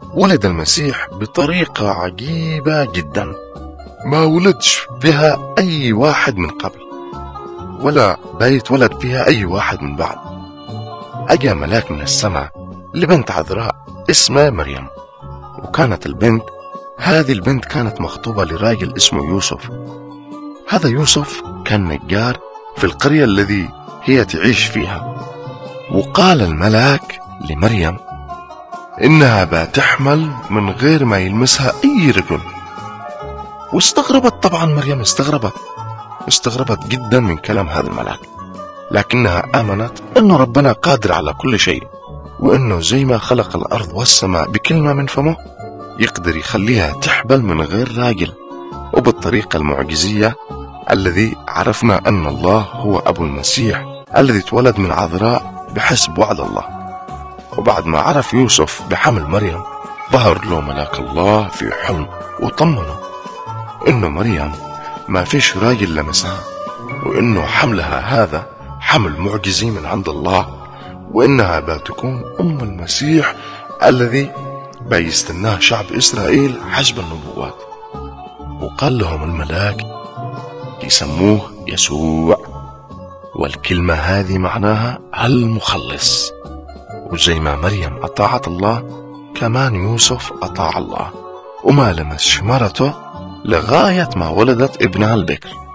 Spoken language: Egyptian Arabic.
ولد المسيح بطريقة عجيبة جدا ما ولدش بها أي واحد من قبل ولا بيتولد فيها أي واحد من بعد أجا ملاك من السماء لبنت عذراء اسمها مريم وكانت البنت هذه البنت كانت مخطوبة لراجل اسمه يوسف هذا يوسف كان نجار في القرية الذي هي تعيش فيها وقال الملاك لمريم إنها بتحمل من غير ما يلمسها أي رجل واستغربت طبعا مريم استغربت استغربت جدا من كلام هذا الملاك لكنها آمنت أنه ربنا قادر على كل شيء وأنه زي ما خلق الأرض والسماء بكلمة من فمه يقدر يخليها تحبل من غير راجل وبالطريقة المعجزية الذي عرفنا أن الله هو أبو المسيح الذي اتولد من عذراء بحسب وعد الله وبعد ما عرف يوسف بحمل مريم ظهر له ملاك الله في حلم وطمنه إنه مريم ما فيش راجل لمسها وإنه حملها هذا حمل معجزي من عند الله وإنها بتكون أم المسيح الذي بيستناه شعب إسرائيل حسب النبوات وقال لهم الملاك يسموه يسوع والكلمة هذه معناها المخلص وزي ما مريم أطاعت الله كمان يوسف أطاع الله وما لمس شمرته لغاية ما ولدت ابنها البكر